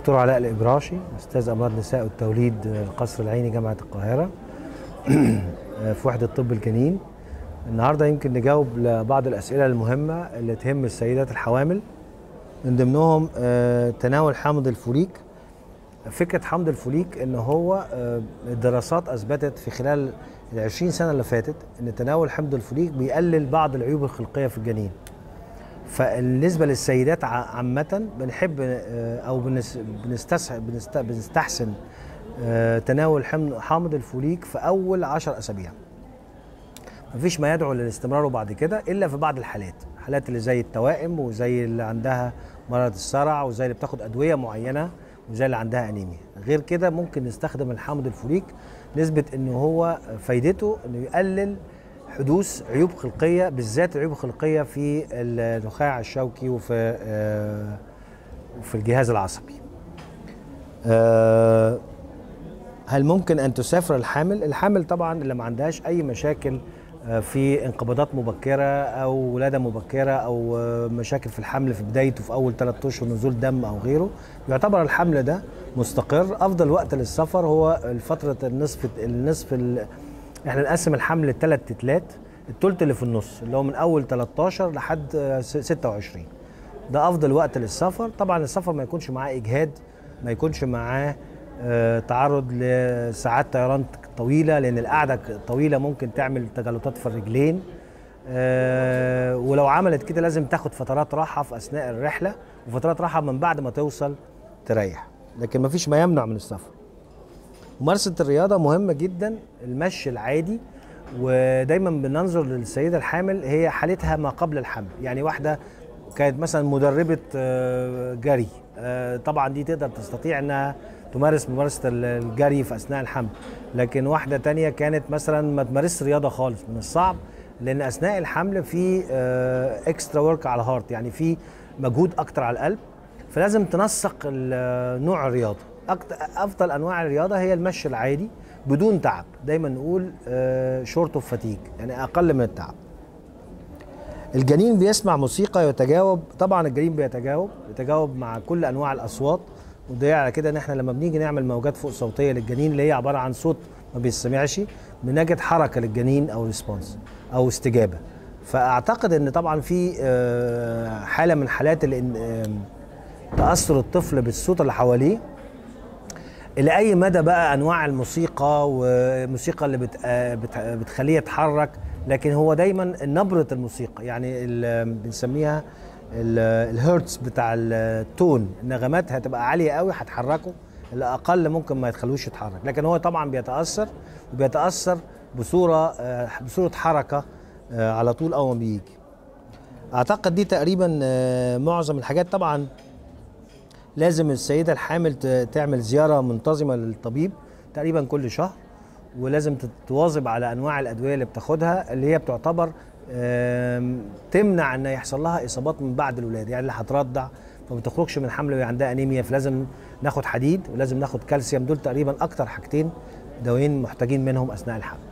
دكتور علاء الإبراشي أستاذ أمراض النساء والتوليد القصر العيني جامعة القاهرة في وحدة طب الجنين النهارده يمكن نجاوب لبعض الأسئلة المهمة اللي تهم السيدات الحوامل من ضمنهم آه، تناول حامض الفوليك فكرة حمض الفوليك ان هو آه، الدراسات اثبتت في خلال ال 20 سنة اللي فاتت ان تناول حمض الفوليك بيقلل بعض العيوب الخلقية في الجنين فالنسبة للسيدات ع- عامة بنحب آه، او بنس- بنستسع- بنست- بنستحسن آه، تناول حمض حامض الفوليك في اول 10 اسابيع مفيش ما يدعو للاستمرار بعد كده الا في بعض الحالات الحالات اللي زي التوائم وزي اللي عندها مرض الصرع وزي اللي بتاخد ادويه معينه وزي اللي عندها انيميا غير كده ممكن نستخدم الحامض الفوليك نثبت ان هو فايدته انه يقلل حدوث عيوب خلقيه بالذات العيوب الخلقيه في النخاع الشوكي وفي آه، وفي الجهاز العصبي آه، هل ممكن ان تسافر الحامل؟ الحامل طبعا اللي ما عندهاش اي مشاكل آه، في انقباضات مبكره او ولاده مبكره او آه، مشاكل في الحمل في بدايته في اول ثلاث اشهر نزول دم او غيره يعتبر الحمل ده مستقر افضل وقت للسفر هو فتره النصف النصف ال... احنا نقسم الحمل لثلاث تتلات التلت اللي في النص اللي هو من اول 13 لحد آه، س- 26 ده افضل وقت للسفر طبعا السفر ما يكونش معاه اجهاد ما يكونش معاه آه، تعرض لساعات طيران طويله لان القعده طويله ممكن تعمل تجلطات في الرجلين آه، ولو عملت كده لازم تاخد فترات راحه في اثناء الرحله وفترات راحه من بعد ما توصل تريح لكن ما فيش ما يمنع من السفر ممارسه الرياضه مهمه جدا المشي العادي ودايما بننظر للسيده الحامل هي حالتها ما قبل الحمل يعني واحده كانت مثلا مدربه آه، جري آه، طبعا دي تقدر تستطيع انها تمارس ممارسه ال- الجري في اثناء الحمل لكن واحده تانية كانت مثلا ما تمارسش رياضه خالص من الصعب لان اثناء الحمل في اكسترا ورك على الهارت يعني في مجهود اكتر على القلب فلازم تنسق ال- نوع الرياضه أكتر افضل انواع الرياضه هي المشي العادي بدون تعب دايما نقول شورت اوف فاتيج يعني اقل من التعب الجنين بيسمع موسيقى يتجاوب طبعا الجنين بيتجاوب يتجاوب مع كل انواع الاصوات وده على كده ان احنا لما بنيجي نعمل موجات فوق صوتيه للجنين اللي هي عباره عن صوت ما بيسمعش بنجد حركه للجنين او ريسبونس او استجابه فاعتقد ان طبعا في آه، حاله من حالات الإن- آم، تاثر الطفل بالصوت اللي حواليه الى اي مدى بقى انواع الموسيقى والموسيقى اللي بت... آه بت... بتخليه يتحرك لكن هو دايما نبره الموسيقى يعني ال... بنسميها ال... الهيرتز بتاع التون النغمات هتبقى عاليه قوي هتحركه الاقل ممكن ما يتخلوش يتحرك لكن هو طبعا بيتاثر وبيتاثر بصوره آه، بصوره حركه آه، على طول اول ما بيجي اعتقد دي تقريبا آه، معظم الحاجات طبعا لازم السيدة الحامل ت- تعمل زيارة منتظمة للطبيب تقريبا كل شهر ولازم تتواظب على أنواع الأدوية اللي بتاخدها اللي هي بتعتبر آم، تمنع ان يحصل لها اصابات من بعد الولاده يعني اللي هترضع فما تخرجش من الحمل وهي عندها انيميا فلازم ناخد حديد ولازم ناخد كالسيوم دول تقريبا اكتر حاجتين دوايين محتاجين منهم اثناء الحمل